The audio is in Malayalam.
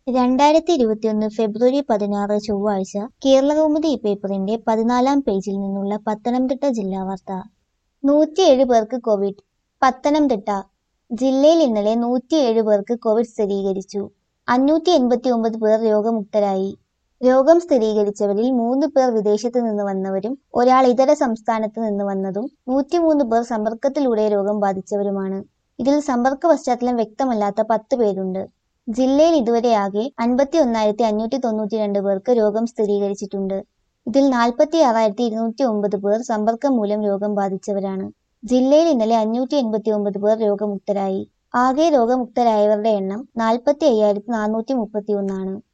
രണ്ടായിരത്തി ഇരുപത്തിയൊന്ന് ഫെബ്രുവരി പതിനാറ് ചൊവ്വാഴ്ച കേരളകൗമുദി പേപ്പറിന്റെ പതിനാലാം പേജിൽ നിന്നുള്ള പത്തനംതിട്ട ജില്ലാ വാർത്ത നൂറ്റിയേഴ് പേർക്ക് കോവിഡ് പത്തനംതിട്ട ജില്ലയിൽ ഇന്നലെ നൂറ്റിയേഴ് പേർക്ക് കോവിഡ് സ്ഥിരീകരിച്ചു അഞ്ഞൂറ്റി എൺപത്തി ഒമ്പത് പേർ രോഗമുക്തരായി രോഗം സ്ഥിരീകരിച്ചവരിൽ മൂന്ന് പേർ വിദേശത്ത് നിന്ന് വന്നവരും ഒരാൾ ഇതര സംസ്ഥാനത്ത് നിന്ന് വന്നതും നൂറ്റിമൂന്ന് പേർ സമ്പർക്കത്തിലൂടെ രോഗം ബാധിച്ചവരുമാണ് ഇതിൽ സമ്പർക്ക പശ്ചാത്തലം വ്യക്തമല്ലാത്ത പത്ത് പേരുണ്ട് ജില്ലയിൽ ഇതുവരെ ആകെ അൻപത്തി ഒന്നായിരത്തി അഞ്ഞൂറ്റി തൊണ്ണൂറ്റി രണ്ട് പേർക്ക് രോഗം സ്ഥിരീകരിച്ചിട്ടുണ്ട് ഇതിൽ നാൽപ്പത്തി ആറായിരത്തി ഇരുന്നൂറ്റി ഒമ്പത് പേർ സമ്പർക്കം മൂലം രോഗം ബാധിച്ചവരാണ് ജില്ലയിൽ ഇന്നലെ അഞ്ഞൂറ്റി എൺപത്തി ഒമ്പത് പേർ രോഗമുക്തരായി ആകെ രോഗമുക്തരായവരുടെ എണ്ണം നാൽപ്പത്തി അയ്യായിരത്തി നാനൂറ്റി മുപ്പത്തി ഒന്നാണ്